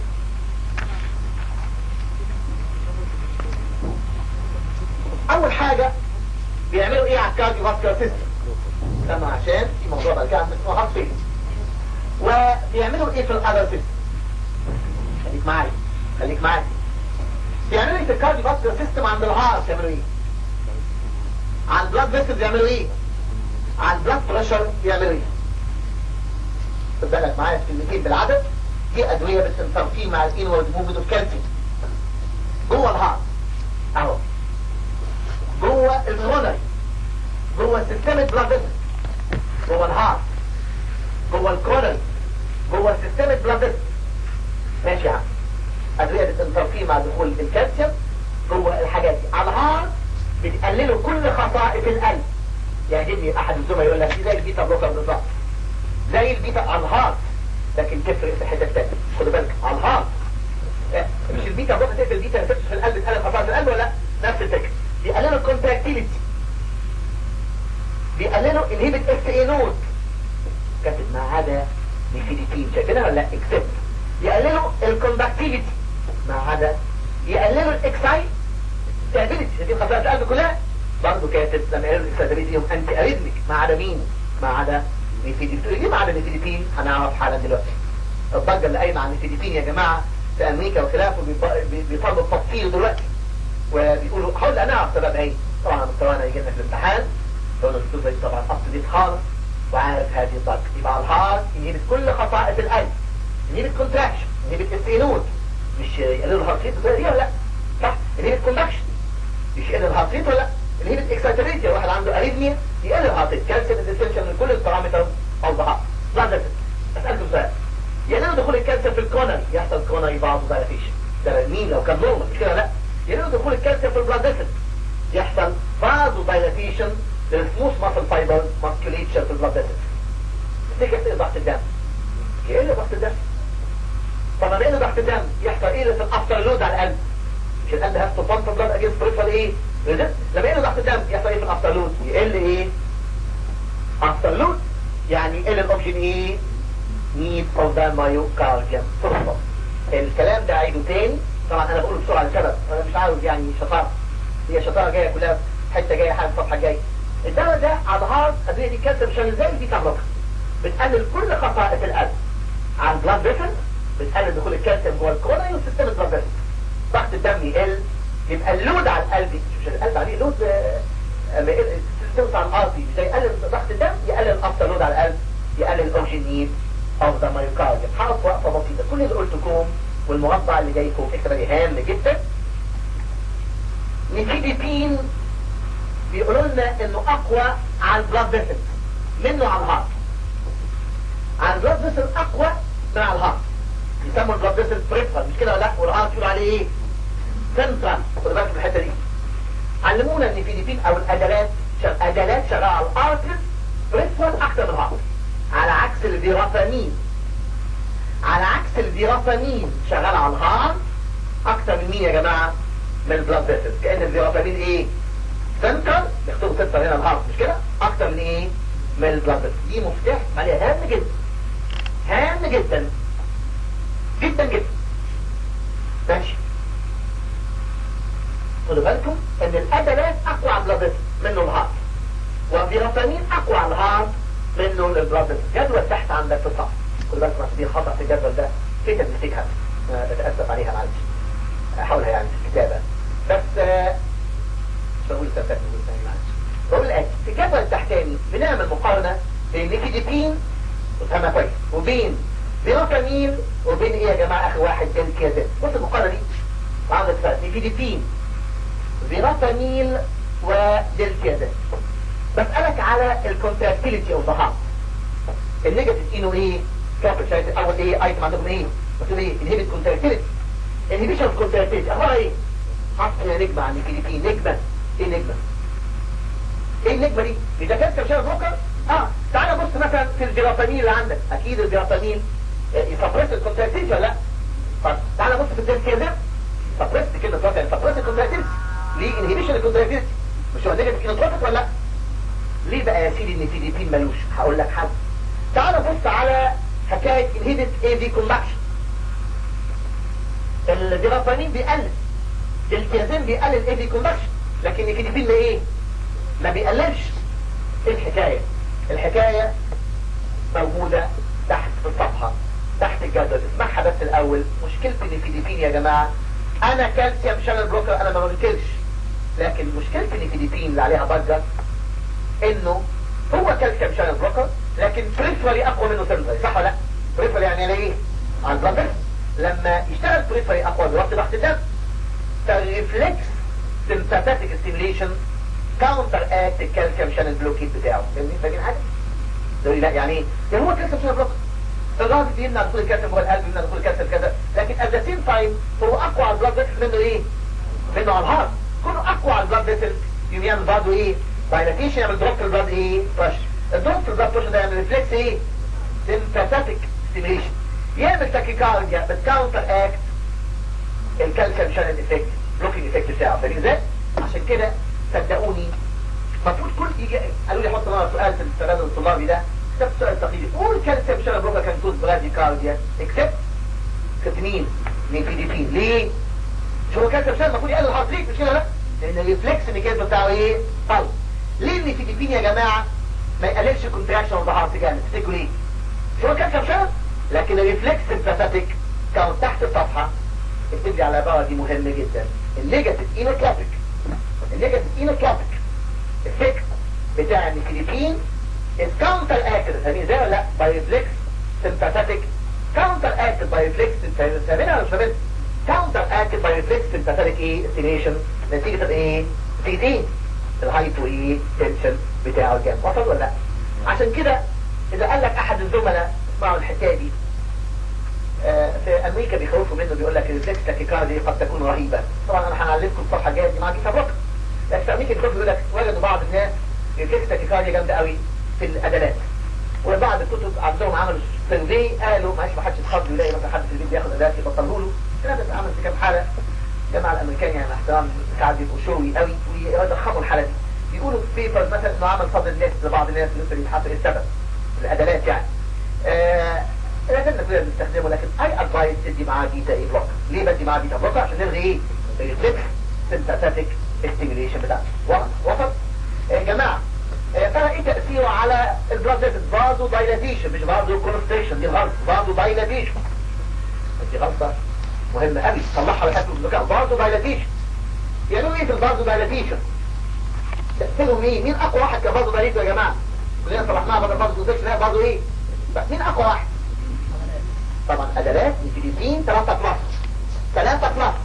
اول حاجه بيعملوا ايه على الكارديو فاسكولار سيستم استنى عشان في موضوع بقى كده اسمه هارت فيل وبيعملوا ايه في الاذر سيستم خليك معايا خليك معايا بيعملوا ايه في الكارديو فاسكولار سيستم عند الهارت بيعملوا ايه على البلاد فيسل بيعملوا ايه على البلاد بريشر بيعملوا ايه خد بالك معايا في كلمتين بالعدد دي ادويه بتنترفيه مع الانورد موفمنت اوف كالسيوم جوه الهارت اهو جوه الكورونري جوه السيستمك بلاد فيسل جوه الهارت جوه الكورونري جوه السيستمك بلاد فيسل ماشي يا عم ادويه بتنترفيه مع دخول الكالسيوم جوه الحاجات دي على الهارت بتقللوا كل خصائص القلب يعجبني احد الزملاء يقول لك دي زي البيتا بلوكر بالظبط زي البيتا على الهارت لكن تفرق في حته ثانيه خد بالك على الهارت آه، مش البيتا بلوكر تقفل البيتا اللي في القلب تقلل خصائص القلب ولا لا؟ نفس الفكره بيقللوا الكونتراكتيليتي بيقللوا الهيبت اف اي نود كاتب ما عدا نيفيديتين شايفينها ولا لا اكسبت يقللوا الكوندكتيفيتي ما عدا يقللوا الاكسايت ستابيليتي دي خصائص القلب كلها برضه كاتب لما قالوا الاكسايتابيليتي هم انتي اريثميك ما عدا مين ما عدا نيفيديتين ليه ما عدا نيفيديتين هنعرف حالا دلوقتي الضجه اللي قايمه عن نيفيديتين يا جماعه في امريكا وخلافه بيط- بي- بيطالبوا التفصيل دلوقتي وبيقولوا حاول انا اعرف سبب ايه طبعا مستوانا يجي لنا في الامتحان لون الدكتور زي طبعا اصل دي خالص وعارف هذه الضجه يبقى على الهارت ينهبت كل خصائص القلب ينهبت كونتراكشن ينهبت استينود مش يقللوا الهارت ريت دي ولا لا صح ينهبت كوندكشن مش يقلل الهارت ريت ولا لا ينهبت اكسايتابيلتي واحد عنده اريثميا يقلل الهارت ريت كالسيوم ديستنشن من كل البارامتر او ضغط لا اسالكم سؤال يقللوا دخول الكالسيوم في الكونري يحصل كونري بعض دايلاتيشن ده مين لو كان نورمال مش كده لا يقللوا دخول الكالسيوم في البلاد فيسل يحصل فازو دايلاتيشن للسموث ماسل فايبر ماسكوليتشر في البلاد فيسل تفتكر ايه ضغط الدم يقل ضغط الدم طب لما يقل ضغط الدم يحصل ايه في الافتر لود على القلب مش القلب هاف تو بامب بلاد اجينست بريفر ايه resist. لما يقل ضغط الدم يحصل ايه في الافتر لود يقل ايه افتر لود يعني يقل الاوكسجين ايه need of the myocardium فرصة الكلام ده عيده تاني طبعا انا بقوله بسرعة لسبب انا مش عاوز يعني شطارة هي شطارة جاية كلها حتة جاية حاجة صفحة جاية الدواء ده على الهارت ادوية دي كانسر مش زي البيتا بلوكر بتقلل كل خصائص القلب على البلاد فيسل بتقلل دخول الكالسيوم جوه الكورونري وسيستم البلاد فيسل ضغط الدم يقل يبقى اللود على القلب مش القلب عليه لود آه، اما يقل توسع على الارضي مش هيقلل ضغط الدم يقلل الافتر لود على القلب يقلل الاوكسجين نيد اوف ذا مايوكارديوم حرف وقفه بسيطه كل اللي قلتكم والمربع اللي جايكم اكتب لي هام جدا نيكيديبين بيقولوا لنا انه اقوى على البلاد فيسل منه على الهارت على البلاد فيسل اقوى من على الهارت يسموا البلاد فيسل بريفرال مش كده ولا لا والهارت يقول عليه ايه سنترال خد بالك من الحته دي علمونا ان الفيليبين او الادلات شغ... ادلات شغاله على الارترز بريفرال اكتر من الهارت على عكس الفيرافامين على عكس الفيرافامين شغال على الهارت اكتر من مين يا جماعه من البلاد فيسل كان الفيرافامين ايه سنترال بيختاروا سنترال هنا الهارت مش كده اكتر من ايه من البلاد فيسل دي مفتاح عليها هام جدا هام جدا جدا جدا ماشي خدوا بالكم ان الادلات اقوى على البلاد فيسل منه الهارت والفيرافامين اقوى على الهارت منه البلاد فيسل جدول تحت عندك في الصف خدوا بالكم عشان دي خطأ في الجدول ده في تمسكها بتأسف عليها معلش احاولها يعني في الكتابة بس آه، مش بقول سفاك بقول ثاني معلش بقول الآتي في الجدول التحتاني بنعمل مقارنة بين نيكيديبين وفهمها كويس وبين فيرافامين وبين ايه يا جماعة اخر واحد الكيازات بص المقارنة دي عاملة فرق نيكيديبين فيراتاميل ودلتيازين بسألك على الكونتراكتيليتي اوف ذا هارت النيجاتيف انه ايه كابل اول ايه ايتم عندكم ايه بتقول ايه انهبت كونتراكتيليتي انهبيشن كونتراكتيليتي اخبارها ايه حصل يا نجمة عن الفلبين نجمة ايه نجمة ايه النجمة دي اذا كانت كمشان بروكر اه تعال بص مثلا في الجرافامين اللي عندك اكيد الجرافامين يسبرس الكونتراكتيليتي ولا لا طب تعال بص في الدلتيازين سبرس كده دلوقتي يعني سبرس الكونتراكتيليتي ليه انهبيشن الكونتراكتيليتي مش هو نيجاتيف انتروبيك ولا لا ليه بقى يا سيدي ان فيلبين ملوش هقول لك حاجه تعال بص على حكايه انهبت اي في كومباكشن الجرافامين بيقلل التيازين بيقلل اي في كومباكشن لكن الفيلبين ما ايه ما بيقللش ايه الحكايه الحكايه موجوده تحت في الصفحه تحت الجدول اسمعها بس الاول مشكلة الفيلبين يا جماعة انا كالسيوم شانل بروكر انا ما بنكرش لكن مشكلة الفيلبين اللي عليها ضجة انه هو كالسيوم شانل بروكر لكن بريفري اقوى منه سنتري صح ولا لا بريفري يعني ايه على البلد لما يشتغل بريفري اقوى بيوطي ضغط الدم فالريفلكس سمباثيك ستيميليشن كاونتر اكت الكالسيوم شانل بلوكيت بتاعه فاهمين فاهمين حاجه؟ لا يعني ايه؟ يعني هو كالسيوم شانل بروكر الراجل بيمنع دخول الكالسيوم جوه القلب بيمنع دخول الكالسيوم كذا لكن at the same time هو اقوى على البلاد فيسل منه ايه منه على الهارت كونه اقوى على البلاد فيسل يوم يعمل برضه ايه دايلاتيشن يعمل دروب في البلاد ايه برش الدروب في البلاد برش ده يعمل ريفلكس ايه سيمباثيك ستيميليشن يعمل تاكيكارديا بتكاونتر اكت الكالسيوم شانل افكت بلوكينج افكت بتاعه فاهمين ازاي عشان كده صدقوني المفروض كل يجي قالوا لي حط لنا سؤال في السؤال الطلابي ده ده السؤال التقليدي قول كالسيوم شانل بروكا كان توز برادي كارديا اكسبت كنت مين من في دي بي ليه مش هو كالسيوم شانل المفروض يقلل الهارت ريت مش كده لا لان الريفلكس ميكانيزم بتاعه ايه طل ليه ان في دي بي يا جماعه ما يقللش الكونتراكشن اوف ذا هارت جامد تفتكروا ليه مش هو كالسيوم شانل لكن الريفلكس سمباثيك كان تحت الصفحه اكتب لي على العباره دي مهمه جدا النيجاتيف اينوكلابيك النيجاتيف اينوكلابيك افكت بتاع الفلبين is counter acted فاهمين ازاي ولا لا by reflex sympathetic counter acted by reflex فاهمينها ولا مش فاهمين counter acted by reflex sympathetic ايه stimulation نتيجة ايه تزيد الهايبو ايه تنشن بتاعه الجام وصل ولا لا عشان كده اذا قال لك احد الزملاء اسمعوا الحكايه دي آه في امريكا بيخوفوا منه بيقول لك الريفلكس تاكيكاردي قد تكون رهيبه طبعا انا هنعلمكم الصفحه الجايه دي معاكي سابقا لكن في امريكا بيخوفوا يقول لك وجدوا بعض الناس ريفلكس تاكيكاردي جامده قوي في الادلات وبعض الكتب عندهم عملوا سيرفي قالوا معلش ما حدش يتخض يلاقي مثلا حد في البيت بياخد ادلات يبطلوا له الكلام ده اتعمل في كام حاله الجامعه الامريكيه يعني احترام ساعات بيبقوا شوي قوي ويضخموا الحاله دي بيقولوا في بيبرز مثلا انه عمل فضل الناس لبعض الناس لسه بيتحط ايه السبب الادلات يعني آه لازم كلنا بنستخدمه لكن اي ادفايس تدي معاه بيتا ايه بلوك ليه بدي معاه بيتا بلوك عشان نلغي ايه الريفلكس سمباثيك ستيميليشن بتاعته وصل يا جماعه ترى ايه تأثيره على البلاد فيسل فازو دايلاتيشن مش فازو كونستريشن دي غلط فازو دايلاتيشن دي غلطة مهمة قوي طلعها لحد الذكاء فازو دايلاتيشن يعملوا ايه في الفازو دايلاتيشن تأثيرهم مين مين اقوى واحد كفازو دايلاتيشن يا جماعة كلنا صلحناها بدل فازو كونستريشن لا فازو ايه مين اقوى واحد طبعا ادلات نيفيديتين 3 بلس 3 بلس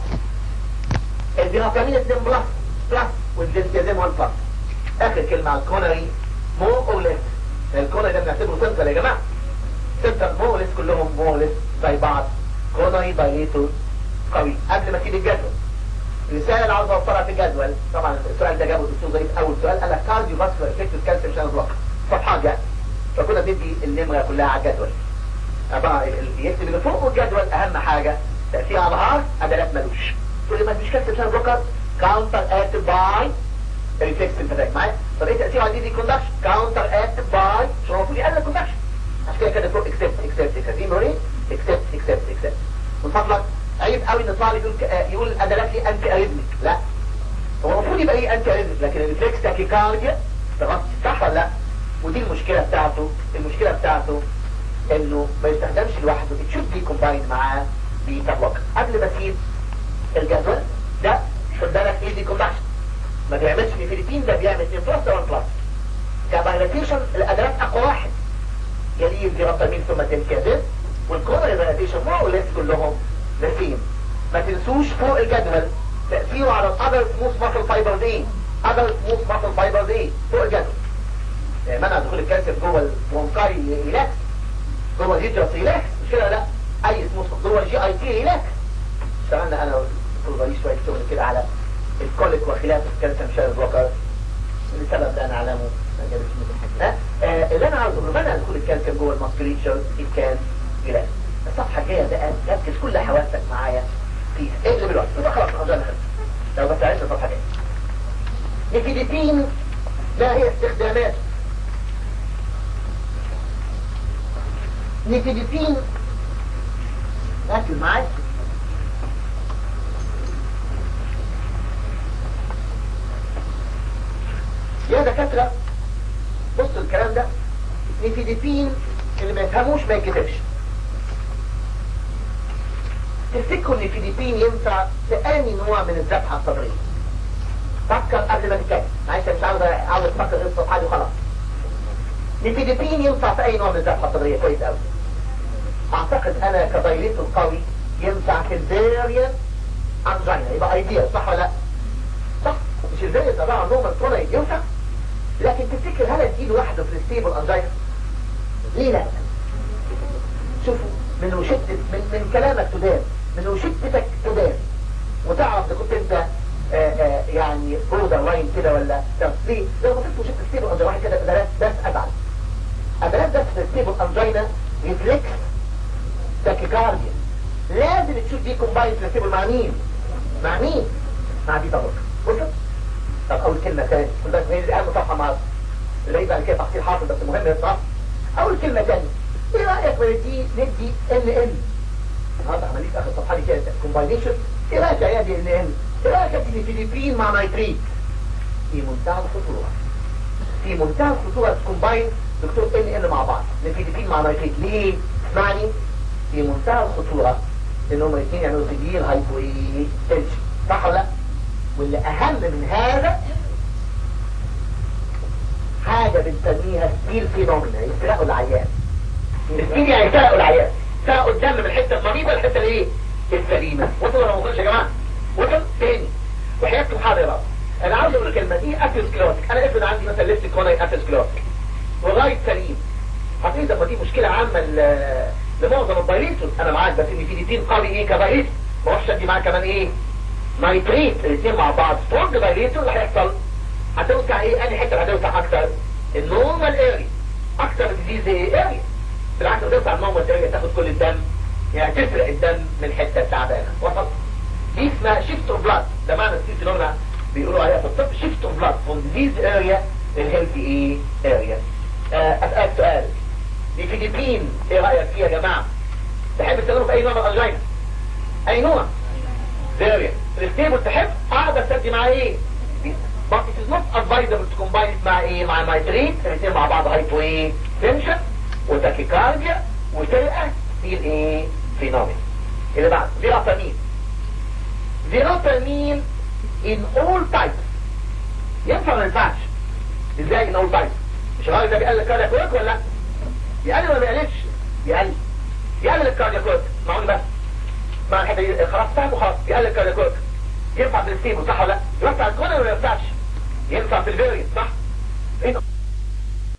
البيرافامين 2 بلس بلس والدلتيازين 1 بلس اخر كلمة على الكونري مو او ليس الكونري ده بنعتبره سنتر يا جماعة سنتر مو ليس كلهم مو ليس زي بعض كونري دايليتور قوي قبل ما تيجي الجدول الرسالة اللي عاوز اوصلها في الجدول طبعا السؤال ده جابه الدكتور ظريف اول سؤال قال لك كارديو فاسكولار افكتيف كالسيوم شانل بلوك صفحات يعني فكنا بندي النمرة كلها على الجدول طبعا يكتب اللي فوق الجدول اهم حاجة تأثير على الهارت ادلات ملوش تقول لي ما فيش كالسيوم شانل بلوكر كاونتر اكتف باي ريفلكس انت معايا طب ايه تاثيره على دي كوندكشن كاونتر اكتف باي شو المفروض يقلل كوندكشن عشان كده كده فوق اكسبت اكسبت اكسبت موري اكسبت اكسبت اكسبت من فضلك عيب قوي ان طالب يقول يقول الادلات لي انتي اريزميك لا هو المفروض يبقى ايه انتي اريزميك لكن الريفلكس تاكيكارديا تغطي صح ولا لا ودي المشكله بتاعته المشكله بتاعته انه ما يستخدمش لوحده تشوف دي كومباين معاه بيتا بلوك قبل ما تسيب الجدول ده خد بالك ايه دي كومباكشن ما بيعملش في الفلبين ده بيعمل 2 بلس 1 بلس كبايلاتيشن الادوات اقوى واحد يليه الجيراتامين ثم تنكازين والكورنر بايلاتيشن مور وليس كلهم نسيم ما تنسوش فوق الجدول تأثيره على الأدر سموث ماسل فايبرز ايه أدر سموث ماسل فايبرز ايه فوق الجدول منع دخول الكالسيوم جوه البرونكاي ريلاكس جوه الهيدروس ريلاكس مش كده لا اي سموث جوه الجي اي تي ريلاكس اشتغلنا انا والدكتور رئيس شويه شغل كده على الكوليك وخلاف الكالسيوم شارل بلوكر لسبب ده انا اعلمه ما جابش منه ها آه اللي انا عاوزه انه منع دخول الكالسيوم جوه الماسكريتشر كان ريلاكس الصفحه الجايه بقى ركز كل حواسك معايا فيها ايه اللي بالوقت يبقى خلاص انا خلص لو بس عرفت الصفحه الجايه نيكيديتين ما هي استخداماته نيكيديتين ركز معايا يا دكاترة بصوا الكلام ده نيفيديبين اللي ما يفهموش ما يكتبش تفتكروا ان النيفيديبين ينفع في اي نوع من الذبحة الصدرية فكر قبل ما تتكلم معلش مش عاوز عاوز تفكر غير الصفحة دي وخلاص نيفيديبين ينفع في اي نوع من الذبحة الصدرية كويس قوي اعتقد انا كدايليت القوي ينفع في الفيريان انجينا يبقى ايديا صح ولا لا صح مش الفيريان ده بقى عندهم الكورونا ينفع لكن تفتكر هل اديله واحده في الستيبل انجينا ليه لا شوفوا من وشدة من, من كلامك تدان من وشدتك تدان وتعرف اذا كنت انت آآ آآ يعني بوردر لاين كده ولا تفصيل لو بصيت وشدت ستيبل انجينا واحد كده ده بس ابعد ابعد بس في الستيبل انجينا ريفلكس تاكيكارديا لازم تشوف دي كومباين فلكسيبل مع مين مع مين مع دي طبق وصلت طب اول كلمة تاني كنت هي دي اهم صفحة مع اللي يبقى كده تحصيل حاصل بس المهم هي الصفحة اول كلمة تاني ايه رأيك من دي ندي ان ان هذا عملية اخر صفحة دي كده كومباينيشن ايه رأيك يا دي ان ان ايه رأيك دي فيليبين مع نايتريت في منتهى الخطورة في منتهى الخطورة تكومباين دكتور ان ان مع بعض الفيليبين مع نايتريت ليه اسمعني في منتهى الخطورة ان هم الاثنين يعملوا سجيل هايبوتنشن صح ولا لا واللي اهم من هذا حاجة بنسميها ستيل فينومينا يسرقوا العيان الستيل يعني يسرقوا العيان سرقوا الدم من الحتة المريضة للحتة الايه السليمة وصلوا ولا ما وصلش يا جماعة وصل تاني وحياتكم حاضرة انا عاوز اقول الكلمة دي اسيسكلوتيك انا افرض عندي مثلا ليست كوناي اسيسكلوتيك وغاية سليم هتلاقي ما دي مشكلة عامة لمعظم الدايليتوس انا معاك بس ان في ديتين قوي ايه كدايليت ما اروحش ادي معاه كمان ايه نايتريت الاثنين مع بعض سترونج دايليتور اللي هيحصل هتوسع ايه انهي حته هتوسع اكتر النورمال اري اكتر ديزيز ايه اري بالعكس هتوسع النورمال اري تاخد كل الدم يعني تسرق الدم من حته تعبانه وصل دي اسمها شيفت اوف بلاد ده معنى السيستم اللي هم بيقولوا عليها في الطب شيفت اوف بلاد فروم ديزيز اريا للهيلثي ايه اريا اسالك سؤال دي فيليبين ايه رايك فيها يا جماعه تحب تستخدمه في اي نوع من الانجينا اي نوع فيريا الستيبل تحب اقعد استدي مع ايه but it is not advisable to combine it مع ايه مع نايتريت الاثنين مع بعض هايبو ايه تنشن وتاكيكارديا وسرقه في الايه فينومين اللي بعد فيراتامين فيراتامين in all types ينفع ما ينفعش ازاي in all types مش الراجل ده بيقلل كاردياك ورك ولا لا يقلل ولا ما بيقللش يقلل يقلل الكاردياك ورك معقول بس مع الحته دي خلاص فهموا خلاص يقلل الكاردياك ورك ينفع في الستيبل صح ولا لا ينفع الكون ولا ما ينفعش ينفع في الفيرينت صح